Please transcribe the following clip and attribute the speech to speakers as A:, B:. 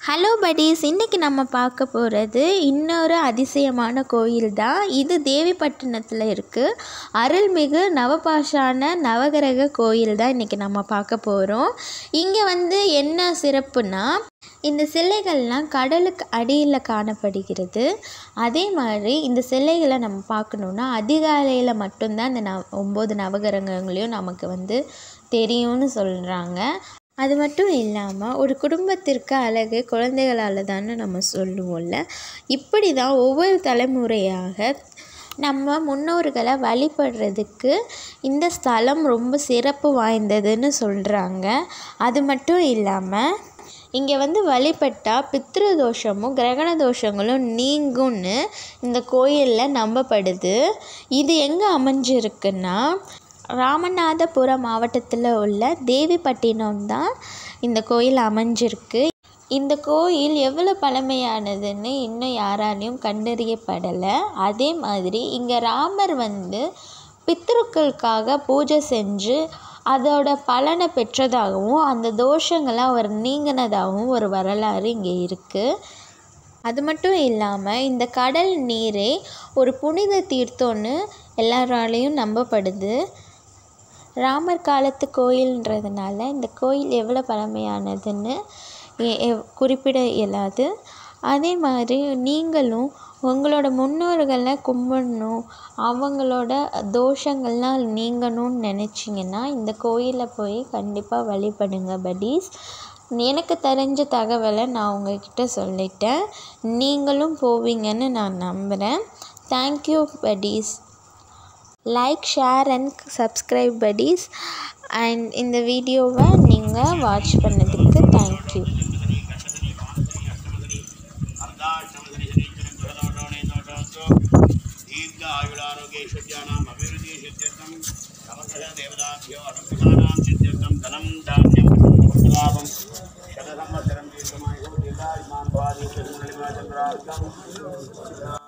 A: hello buddies இன்றைக்கி நம்ம பார்க்க போகிறது இன்னொரு அதிசயமான கோயில் தான் இது தேவிப்பட்டினத்தில் இருக்குது அருள்மிகு நவபாஷான நவகிரக கோயில் தான் இன்றைக்கி நம்ம பார்க்க போகிறோம் இங்கே வந்து என்ன சிறப்புனா இந்த சிலைகள்லாம் கடலுக்கு அடியில் காணப்படுகிறது அதே மாதிரி இந்த சிலைகளை நம்ம பார்க்கணுன்னா அதிகாலையில் மட்டும்தான் இந்த நவ ஒம்பது நவகிரகங்களையும் நமக்கு வந்து தெரியும்னு சொல்கிறாங்க அது மட்டும் இல்லாமல் ஒரு குடும்பத்திற்கு அழகு குழந்தைகளால் தானே நம்ம சொல்லுவோம்ல இப்படி தான் ஒவ்வொரு தலைமுறையாக நம்ம முன்னோர்களை வழிபடுறதுக்கு இந்த ஸ்தலம் ரொம்ப சிறப்பு வாய்ந்ததுன்னு சொல்கிறாங்க அது மட்டும் இல்லாமல் இங்கே வந்து வழிபட்டால் பித்ரு தோஷமும் கிரகண தோஷங்களும் நீங்கும்னு இந்த கோயிலில் நம்பப்படுது இது எங்கே அமைஞ்சிருக்குன்னா ராமநாதபுரம் மாவட்டத்தில் உள்ள தேவிப்பட்டினம் தான் இந்த கோயில் அமைஞ்சிருக்கு இந்த கோயில் எவ்வளோ பழமையானதுன்னு இன்னும் யாராலையும் கண்டறியப்படலை அதே மாதிரி இங்கே ராமர் வந்து பித்ருக்களுக்காக பூஜை செஞ்சு அதோட பலனை பெற்றதாகவும் அந்த தோஷங்களை அவர் நீங்கினதாகவும் ஒரு வரலாறு இங்கே இருக்குது அது மட்டும் இல்லாமல் இந்த கடல் நீரே ஒரு புனித தீர்த்தம்னு எல்லாராலையும் நம்பப்படுது ராமர் காலத்து கோயில்ன்றதுனால இந்த கோயில் எவ்வளோ பழமையானதுன்னு எ- எ- குறிப்பிட இயலாது அதே மாதிரி நீங்களும் உங்களோட முன்னோர்களை கும்பிடணும் அவங்களோட தோஷங்கள்லாம் நீங்கணும்னு நினச்சிங்கன்னா இந்த கோயிலில் போய் கண்டிப்பாக வழிபடுங்க buddies எனக்கு தெரிஞ்ச தகவலை நான் உங்ககிட்ட சொல்லிட்டேன் நீங்களும் போவீங்கன்னு நான் நம்புகிறேன் thank you buddies like share and subscribe buddies and இந்த வீடியோவை நீங்கள் வாட்ச் பண்ணதுக்கு தேங்க்யூ
B: दीर्घ आयुरारोग्यैश्वर्याणाम् अभिवृद्धिसिद्ध्यर्थं नवग्रहदेवताभ्यो अनुग्रहाणां सिद्ध्यर्थं धनं धान्यं लाभं शतसंवत्सरं दीर्घमायुः दीर्घायुष्मान् भवादीर्घमुरळिमचन्द्रार्कम्